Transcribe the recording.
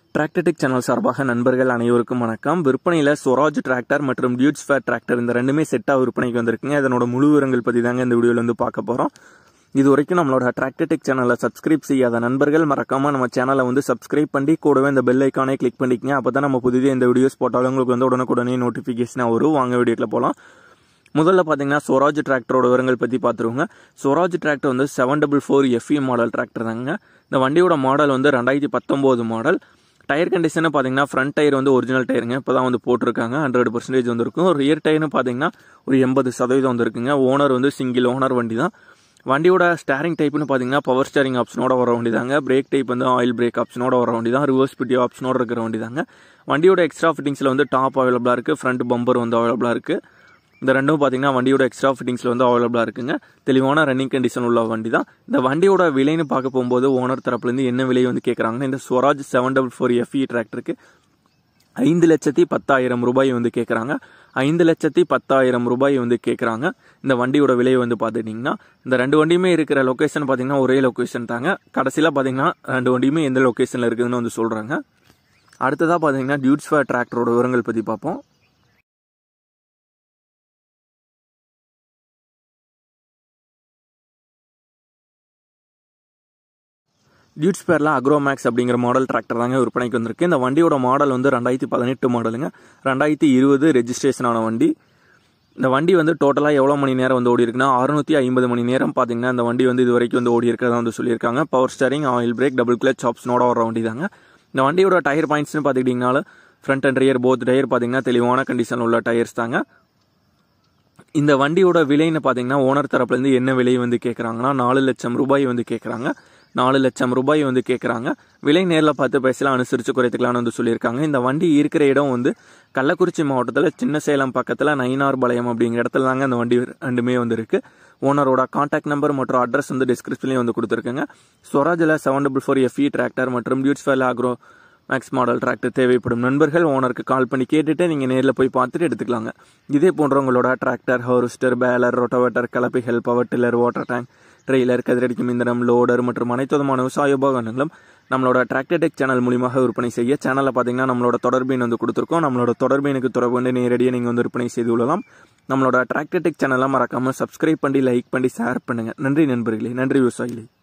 Tractor Tech channel சார்பாக நண்பர்கள் அனைவருக்கும் வணக்கம் விற்பனையில் ஸ்வராஜ் டிராக்டர் மற்றும் டியூட்ஸ் ஃபேர் டிராக்டர் இந்த ரெண்டுமே செட்டாக விற்பனைக்கு வந்திருக்குங்க இதனோட முழு விவரங்கள் பற்றி தாங்க இந்த வீடியோவில் வந்து பார்க்க போகிறோம் இது வரைக்கும் நம்மளோட டிராக்டர்டெக் சேனலை சப்ஸ்கிரைப் செய்யாத நண்பர்கள் மறக்காம நம்ம சேனலை வந்து சப்ஸ்கிரைப் பண்ணி கூடவே இந்த பெல் ஐக்கானே கிளிக் பண்ணிக்கங்க அப்போ தான் நம்ம புதிய இந்த வீடியோஸ் போட்டாலும் உங்களுக்கு வந்து உடனுக்குடனே நோட்டிஃபிகேஷனாக வரும் வாங்க வீடியோக்கில் போகலாம் முதல்ல பார்த்தீங்கன்னா ஸ்வராஜ் டிராக்டரோட விவரங்கள் பற்றி பார்த்துருவோங்க ஸ்வராஜ் டிராக்டர் வந்து seven double four FE model tractor தாங்க இந்த வண்டியோட மாடல் வந்து ரெண்டாயிரத்தி பத்தொம்போது மாடல் டயர் கண்டிஷனை பார்த்தீங்கன்னா ஃப்ரண்ட் டயர் வந்து ஒரிஜினல் டயருங்க இப்போ தான் வந்து போட்டிருக்காங்க ஹண்ட்ரட் பர்சன்டேஜ் வந்துருக்கும் ரியர் டயர்னு பார்த்தீங்கன்னா ஒரு எண்பது சதவீதம் வந்துருக்குங்க ஓனர் வந்து சிங்கிள் ஓனர் வண்டி தான் வண்டியோட ஸ்டேரிங் டைப்னு பார்த்தீங்கன்னா பவர் ஸ்டேரிங் ஆப்ஷனோட வர வண்டி தாங்க பிரேக் டைப் வந்து ஆயில் பிரேக் ஆப்ஷனோட வர வண்டி தான் ரிவர்ஸ் பிடி ஆப்ஷனோட இருக்கிற வண்டி தாங்க வண்டியோட எக்ஸ்ட்ரா ஃபிட்டிங்ஸில் வந்து டாப் அவைலபிளாக இருக்குது ஃப்ரண்ட் பம்பர் வந்து அவைலபிளாக இருக்குது இந்த ரெண்டும் பார்த்தீங்கன்னா வண்டியோட எக்ஸ்ட்ரா ஃபிட்டிங்ஸில் வந்து அவைலபிளாக இருக்குங்க தெளிவான ரன்னிங் கண்டிஷன் உள்ள வண்டி தான் இந்த வண்டியோட விலைன்னு பார்க்க போகும்போது ஓனர் தரப்புலேருந்து என்ன விலை வந்து கேட்குறாங்கன்னா இந்த Swaraj seven double four FE டிராக்டருக்கு ஐந்து லட்சத்தி பத்தாயிரம் ரூபாய் வந்து கேட்குறாங்க ஐந்து லட்சத்தி பத்தாயிரம் ரூபாய் வந்து கேட்குறாங்க இந்த வண்டியோட விலை வந்து பார்த்துட்டிங்கன்னா இந்த ரெண்டு வண்டியுமே இருக்கிற லொக்கேஷன் பார்த்தீங்கன்னா ஒரே லொக்கேஷன் தாங்க கடைசியில் பார்த்தீங்கன்னா ரெண்டு வண்டியுமே எந்த லொக்கேஷனில் இருக்குதுன்னு வந்து சொல்கிறாங்க அடுத்ததாக பார்த்தீங்கன்னா டியூட்ஸ் ஃபேர் டிராக்டரோட விவரங்கள் பற்றி பார்ப்போம் டியூட்ஸ் பேரில் அக்ரோமேக்ஸ் அப்படிங்கிற மாடல் டிராக்டர் தாங்க விற்பனைக்கு வந்திருக்கு இந்த வண்டியோட மாடல் வந்து ரெண்டாயிரத்தி பதினெட்டு மாடலுங்க ரெண்டாயிரத்தி இருபது ரெஜிஸ்ட்ரேஷன் ஆன வண்டி இந்த வண்டி வந்து டோட்டலாக எவ்வளோ மணி நேரம் வந்து ஓடி இருக்குன்னா அறுநூற்றி ஐம்பது மணி நேரம் பார்த்தீங்கன்னா இந்த வண்டி வந்து இது வரைக்கும் வந்து ஓடி இருக்கிறதா வந்து சொல்லியிருக்காங்க power steering oil brake double clutch ஆப்ஷனோட வர வண்டி தாங்க இந்த வண்டியோட டயர் பாயிண்ட்ஸ்னு பார்த்துக்கிட்டிங்கனாலும் front and rear both tyre பார்த்தீங்கன்னா தெளிவான கண்டிஷன் உள்ள டயர்ஸ் தாங்க இந்த வண்டியோட விலைன்னு பார்த்தீங்கன்னா ஓனர் தரப்புலேருந்து என்ன விலை வந்து கேட்குறாங்கன்னா நாலு லட்சம் ரூபாய் வந்து கேட்குறாங்க நாலு லட்சம் ரூபாய் வந்து கேட்குறாங்க விலை நேரில் பார்த்து பேசலாம் அனுசரித்து குறைத்துக்கலாம்னு வந்து சொல்லியிருக்காங்க இந்த வண்டி இருக்கிற இடம் வந்து கள்ளக்குறிச்சி மாவட்டத்தில் சின்ன சேலம் பக்கத்தில் நயினார் பாளையம் அப்படிங்கிற இடத்துல தாங்க அந்த வண்டி ரெண்டுமே வந்து இருக்குது ஓனரோட காண்டாக்ட் நம்பர் மற்றும் அட்ரஸ் வந்து டிஸ்கிரிப்ஷன்லேயும் வந்து கொடுத்துருக்குங்க ஸ்வராஜில் seven double four FE tractor மற்றும் Deutz Fahr agro max model tractor தேவைப்படும் நண்பர்கள் ஓனருக்கு கால் பண்ணி கேட்டுட்டு நீங்கள் நேரில் போய் பார்த்துட்டு எடுத்துக்கலாங்க இதே போன்றவங்களோட டிராக்டர் ஹார்வெஸ்டர் பேலர் ரொட்டோவேட்டர் கலப்பிகள் power tiller water tank trailer கதிரடிக்கும் இயந்திரம் லோடர் மற்றும் அனைத்து விதமான விவசாய உபகரணங்களும் நம்மளோட டிராக்டர் டெக் சேனல் மூலியமாக விற்பனை செய்ய சேனலில் பார்த்தீங்கன்னா நம்மளோட தொடர்பின் வந்து கொடுத்துருக்கோம் நம்மளோட தொடர்பினுக்கு தொடர்பு வந்து நேரடியாக நீங்கள் வந்து விற்பனை செய்து கொள்ளலாம் நம்மளோட டிராக்டர் டெக் சேனலை மறக்காமல் சப்ஸ்கிரைப் பண்ணி லைக் பண்ணி ஷேர் பண்ணுங்கள் நன்றி நண்பர்களே நன்றி விவசாயிகளே